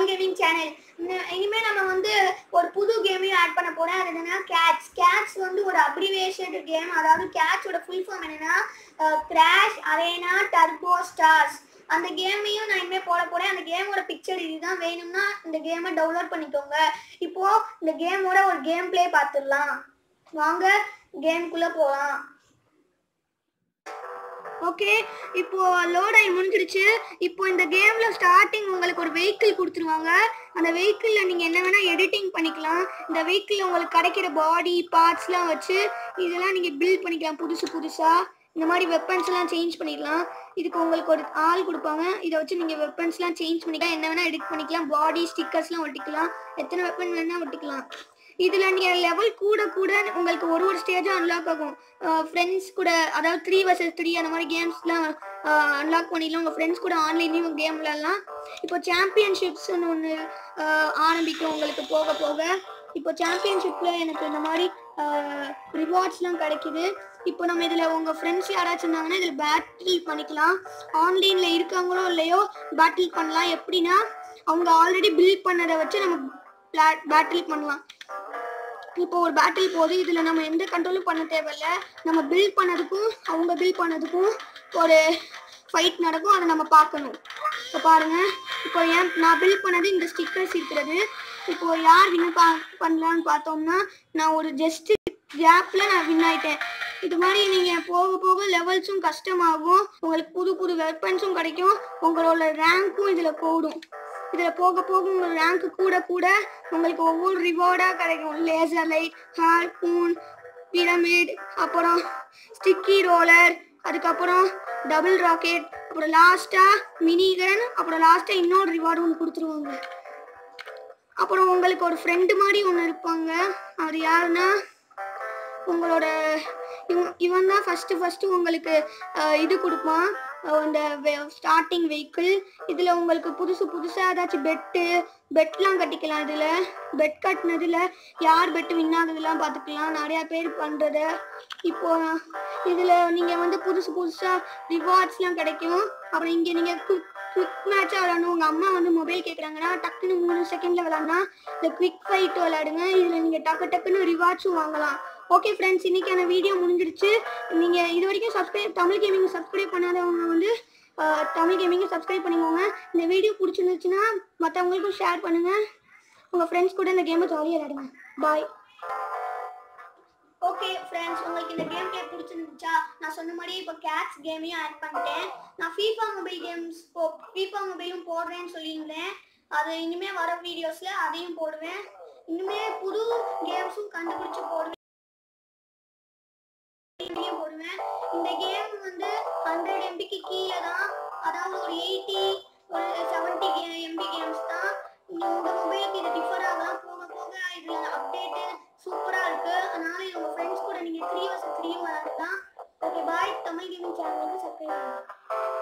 Tamil gaming channel இனிமே நம்ம வந்து ஒரு புது கேமையும் ஆட் பண்ண போறோம் அது என்னன்னா கேட்ஸ் கேட்ஸ் வந்து ஒரு அப்ரிவேஷன் கேம் அதாவது கேட்ஸோட ஃபுல் ஃபார்ம் என்னன்னா கிராஷ் அரேனா டர்போ ஸ்டார்ஸ் அந்த கேமையும் நான் இனிமேல் போட போறேன் அந்த கேமோட பிக்சர் இதுதான் வேணும்னா இந்த கேமை டவுன்லோட் பண்ணிக்கோங்க இப்போ இந்த கேமோட ஒரு கேம் ப்ளே பார்த்துடலாம் வாங்க கேம்குள்ள போகலாம் ஓகே இப்போ லோட் ஆகி முடிஞ்சிடுச்சு இப்போ இந்த கேம்ல ஸ்டார்டிங் உங்களுக்கு ஒரு வெஹிக்கிள் கொடுத்துருவாங்க அந்த வெஹிக்கிளில் நீங்கள் என்ன வேணால் எடிட்டிங் பண்ணிக்கலாம் இந்த வெஹிக்கிளில் உங்களுக்கு கிடைக்கிற பாடி பார்ட்ஸ்லாம் வச்சு இதெல்லாம் நீங்கள் பில்ட் பண்ணிக்கலாம் புதுசு புதுசாக இந்த மாதிரி வெப்பன்ஸ் எல்லாம் சேஞ்ச் பண்ணிக்கலாம் இதுக்கு உங்களுக்கு ஒரு ஆள் கொடுப்பாங்க இதை வச்சு நீங்கள் வெப்பன்ஸ்லாம் சேஞ்ச் பண்ணிக்கலாம் என்ன வேணால் எடிட் பண்ணிக்கலாம் பாடி ஸ்டிக்கர்ஸ்லாம் ஒட்டிக்கலாம் எத்தனை வெப்பன் வேணால் ஒட்டிக்கலாம் இதில் நீங்கள் லெவல் கூட கூட உங்களுக்கு ஒரு ஒரு ஸ்டேஜும் அன்லாக் ஆகும் ஃப்ரெண்ட்ஸ் கூட அதாவது த்ரீ வர்சஸ் த்ரீ அந்த மாதிரி கேம்ஸ்லாம் அன்லாக் பண்ணிடலாம் உங்கள் ஃப்ரெண்ட்ஸ் கூட ஆன்லைன்லேயும் கேம் விளாட்லாம் இப்போ சாம்பியன்ஷிப்ஸ்னு ஒன்று ஆரம்பிக்கும் உங்களுக்கு போக போக இப்போ சாம்பியன்ஷிப்பில் எனக்கு இந்த மாதிரி ரிவார்ட்ஸ்லாம் கிடைக்குது இப்போ நம்ம இதில் உங்கள் ஃப்ரெண்ட்ஸ் யாராச்சும் இருந்தாங்கன்னா இதில் பேட்டில் பண்ணிக்கலாம் ஆன்லைனில் இருக்காங்களோ இல்லையோ பேட்டில் பண்ணலாம் எப்படின்னா அவங்க ஆல்ரெடி பில்ட் பண்ணதை வச்சு நம்ம பேட்டில் பண்ணலாம் இப்போ ஒரு பேட்டில் போகுது இதில் நம்ம எந்த கண்ட்ரோலும் பண்ண தேவையில்ல நம்ம பில்ட் பண்ணதுக்கும் அவங்க பில்ட் பண்ணதுக்கும் ஒரு ஃபைட் நடக்கும் அதை நம்ம பார்க்கணும் இப்போ பாருங்க இப்போ ஏன் நான் பில்ட் பண்ணது இந்த ஸ்டிக்கர்ஸ் இருக்கிறது இப்போ யார் வின் பா பண்ணலான்னு பார்த்தோம்னா நான் ஒரு ஜஸ்ட் கேப்பில் நான் வின் ஆயிட்டேன் இது மாதிரி நீங்கள் போக போக லெவல்ஸும் கஷ்டமாகும் உங்களுக்கு புது புது வெப்பன்ஸும் கிடைக்கும் உங்களோட ரேங்க்கும் இதில் கூடும் இதில் போக போக உங்கள் ரேங்க் கூட கூட உங்களுக்கு ஒவ்வொரு ரிவார்டாக கிடைக்கும் லேசர் லைட் ஹார்பூன் பிரமிட் அப்புறம் ஸ்டிக்கி ரோலர் அதுக்கப்புறம் டபுள் ராக்கெட் அப்புறம் லாஸ்ட்டாக மினிகன் அப்புறம் லாஸ்ட்டாக இன்னொரு ரிவார்டு ஒன்று கொடுத்துருவாங்க அப்புறம் உங்களுக்கு ஒரு ஃப்ரெண்டு மாதிரி ஒன்று இருப்பாங்க அது யாருன்னா உங்களோட இவன் இவன் தான் ஃபஸ்ட்டு ஃபஸ்ட்டு உங்களுக்கு அஹ், இது கொடுப்பான் அஹ், இந்த ஸ்டார்டிங் வெஹிக்கிள் இதில் உங்களுக்கு புதுசு புதுசாக ஏதாச்சும் பெட்டு பெட்லாம் கட்டிக்கலாம் இதில் பெட் கட்டினதில் யார் பெட்டு வின் ஆகுதுலாம் பார்த்துக்கலாம் நிறையா பேர் பண்ணுறத இப்போ இதில் நீங்கள் வந்து புதுசு புதுசாக ரிவார்ட்ஸ்லாம் கிடைக்கும் அப்புறம் இங்கே நீங்கள் குவிக் குவிக் மேட்சாக விளாடணும் உங்கள் அம்மா வந்து மொபைல் கேட்குறாங்கன்னா டக்குன்னு மூணு செகண்டில் விளாட்னா இந்த குவிக் ஃபைட் விளாடுங்க இதில் நீங்கள் டக்கு டக்குன்னு ரிவார்ட்ஸும் வாங்கலாம் ஓகே ஃப்ரெண்ட்ஸ் இன்னைக்கான வீடியோ முடிஞ்சிடுச்சு நீங்கள் இது வரைக்கும் சப்ஸ்கிரைப் தமிழ் கேமிங் சப்ஸ்கிரைப் பண்ணாதவங்க வந்து அஹ், தமிழ் கேமிங்கை சப்ஸ்கிரைப் பண்ணிக்கோங்க இந்த வீடியோ பிடிச்சிருந்துச்சுன்னா மற்றவங்களுக்கும் ஷேர் பண்ணுங்கள் உங்கள் ஃப்ரெண்ட்ஸ் கூட இந்த கேமை ஜாலியாக விளையாடுங்க பாய் ஓகே ஃப்ரெண்ட்ஸ் உங்களுக்கு இந்த கேம் பிளே பிடிச்சிருந்துச்சா நான் சொன்ன மாதிரி இப்போ கேட்ஸ் கேமையும் ஆட் பண்ணிட்டேன் நான் ஃபீஃபா மொபைல் கேம்ஸ் போ ஃபீஃபா மொபைலும் போடுறேன்னு சொல்லியிருந்தேன் அது இனிமே வர வீடியோஸ்ல அதையும் போடுவேன் இனிமே புது கேம்ஸும் கண்டுபிடிச்சு போடுவேன் video போடுவேன் இந்த கேம் வந்து ஹண்ட்ரட் எம்பிக்கு கீழே தான் அதாவது ஒரு எயிட்டி ஒரு செவன்ட்டி எம்பி கேம்ஸ் தான் உங்க மொபைலுக்கு இது டிஃபர் ஆகலாம் போக போக இதுல அப்டேட்டு சூப்பரா இருக்கு அதனால இது உங்க ஃப்ரெண்ட்ஸ் கூட நீங்க த்ரீ வர்ஸ் த்ரீயும் விளாடலாம் ஓகே பாய் தமிழ் கேமிங் சேனலுக்கு சப்ஸ்கிரைப் பண்ணுங்க